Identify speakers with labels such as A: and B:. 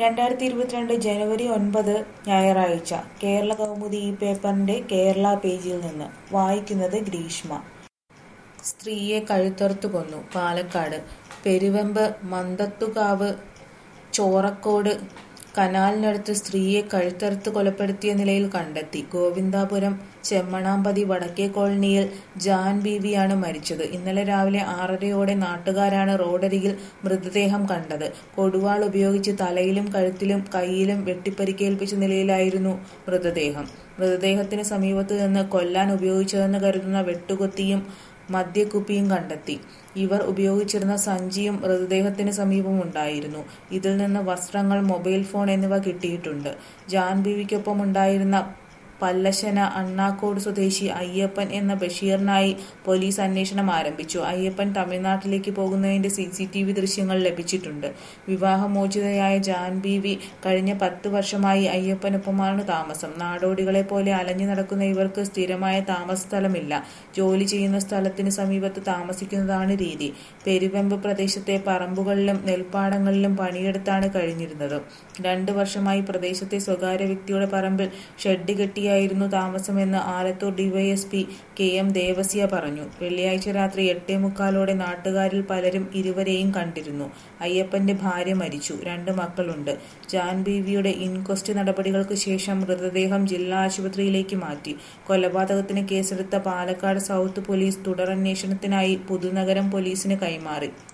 A: രണ്ടായിരത്തി ഇരുപത്തിരണ്ട് ജനുവരി ഒൻപത് ഞായറാഴ്ച കേരള കൗമുദി ഈ പേപ്പറിന്റെ കേരള പേജിൽ നിന്ന് വായിക്കുന്നത് ഗ്രീഷ്മ സ്ത്രീയെ കഴുത്തറുത്തു കൊന്നു പാലക്കാട് പെരുവെമ്പ് മന്തത്തുകാവ് ചോറക്കോട് കനാലിനടുത്ത് സ്ത്രീയെ കഴുത്തറുത്ത് കൊലപ്പെടുത്തിയ നിലയിൽ കണ്ടെത്തി ഗോവിന്ദാപുരം ചെമ്മണാമ്പതി വടക്കേ കോളനിയിൽ ജാൻ ബീവിയാണ് മരിച്ചത് ഇന്നലെ രാവിലെ ആറരയോടെ നാട്ടുകാരാണ് റോഡരികിൽ മൃതദേഹം കണ്ടത് കൊടുവാൾ ഉപയോഗിച്ച് തലയിലും കഴുത്തിലും കൈയിലും വെട്ടിപ്പരിക്കേൽപ്പിച്ച നിലയിലായിരുന്നു മൃതദേഹം മൃതദേഹത്തിന് സമീപത്ത് നിന്ന് കൊല്ലാൻ ഉപയോഗിച്ചതെന്ന് കരുതുന്ന വെട്ടുകൊത്തിയും മദ്യക്കുപ്പിയും കണ്ടെത്തി ഇവർ ഉപയോഗിച്ചിരുന്ന സഞ്ചിയും മൃതദേഹത്തിന് സമീപമുണ്ടായിരുന്നു ഇതിൽ നിന്ന് വസ്ത്രങ്ങൾ മൊബൈൽ ഫോൺ എന്നിവ കിട്ടിയിട്ടുണ്ട് ജാൻ ബീവിക്കൊപ്പം ഉണ്ടായിരുന്ന പല്ലശന അണ്ണാക്കോട് സ്വദേശി അയ്യപ്പൻ എന്ന ബഷീറിനായി പോലീസ് അന്വേഷണം ആരംഭിച്ചു അയ്യപ്പൻ തമിഴ്നാട്ടിലേക്ക് പോകുന്നതിന്റെ സി സി ടി വി ദൃശ്യങ്ങൾ ലഭിച്ചിട്ടുണ്ട് വിവാഹമോചിതയായ ജാൻ ബീവി കഴിഞ്ഞ പത്ത് വർഷമായി അയ്യപ്പനൊപ്പമാണ് താമസം നാടോടികളെ പോലെ അലഞ്ഞു നടക്കുന്ന ഇവർക്ക് സ്ഥിരമായ താമസ സ്ഥലമില്ല ജോലി ചെയ്യുന്ന സ്ഥലത്തിന് സമീപത്ത് താമസിക്കുന്നതാണ് രീതി പെരുവെമ്പ് പ്രദേശത്തെ പറമ്പുകളിലും നെൽപ്പാടങ്ങളിലും പണിയെടുത്താണ് കഴിഞ്ഞിരുന്നത് രണ്ടു വർഷമായി പ്രദേശത്തെ സ്വകാര്യ വ്യക്തിയുടെ പറമ്പിൽ ഷെഡ് കെട്ടിയായിരുന്നു താമസമെന്ന് Alathur DYSP K M Devasya പറഞ്ഞു വെള്ളിയാഴ്ച രാത്രി എട്ടേ മുക്കാലോടെ നാട്ടുകാരിൽ പലരും ഇരുവരെയും കണ്ടിരുന്നു അയ്യപ്പന്റെ ഭാര്യ മരിച്ചു രണ്ട് മക്കളുണ്ട് ജാൻ ബീവിയുടെ ഇൻക്വസ്റ്റ് നടപടികൾക്ക് ശേഷം മൃതദേഹം ജില്ലാ ആശുപത്രിയിലേക്ക് മാറ്റി കൊലപാതകത്തിന് കേസെടുത്ത പാലക്കാട് സൗത്ത് പോലീസ് തുടരന്വേഷണത്തിനായി പുതുനഗരം പോലീസിന് കൈമാറി